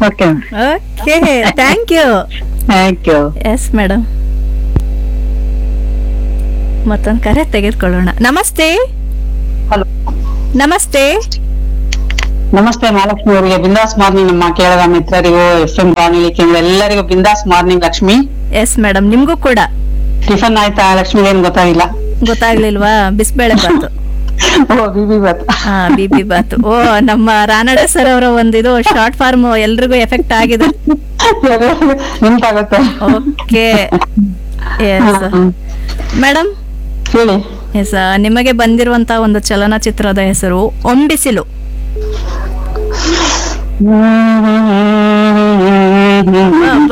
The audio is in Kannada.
okay okay thank you thank you yes madam ಮತ್ತೊಂದು ಕರೆ ತೆಗೆದುಕೊಳ್ಳೋಣ ನಮಸ್ತೆ ಹಲೋ ನಮಸ್ತೆ ನಮಸ್ತೆ ಮಹಾಲಕ್ಷ್ಮಿ ಅವರಿಗೆ ಬಿಂದಾಸ್ ಮಾರ್ನಿಂಗ್ ನಮ್ಮ ಕೇಳದ ಮಿತ್ರರಿಗೂ ಎಫ್ ಎಂ ಬಾನುಲಿ ಕೇಂದ್ರ ಎಲ್ಲರಿಗೂ ಬಿಂದಾಸ್ ಮಾರ್ನಿಂಗ್ ಲಕ್ಷ್ಮಿ ಎಸ್ ಮೇಡಮ್ ನಿಮ್ಗೂ ಕೂಡ ಟಿಫನ್ ಆಯ್ತಾ ಲಕ್ಷ್ಮಿ ಏನ್ ಗೊತ್ತಾಗಿಲ್ಲ ಗೊತ್ತಾಗ್ಲಿಲ್ವಾ ಬಿಸ್ಬೇಳೆ ಬಾತು ಓ ಬಿಬಿ ಬಾತ್ ಹಾ ಬಿಬಿ ಬಾತು ಓ ನಮ್ಮ ರಾನಡೆ ಸರ್ ಅವರ ಒಂದು ಇದು ಶಾರ್ಟ್ ಫಾರ್ಮ್ ಎಲ್ರಿಗೂ ಎಫೆಕ್ಟ್ ಆಗಿದೆ ನಿಂತಾಗುತ್ತೆ ಓಕೆ ಎಸ್ ಮೇಡಮ್ ಹೇಳಿ ಎಸ್ ನಿಮಗೆ ಬಂದಿರುವಂತ ಒಂದು ಚಲನಚಿತ್ರದ ಹೆಸರು ಒಂಬಿಸಿಲು ಹ್ಮ್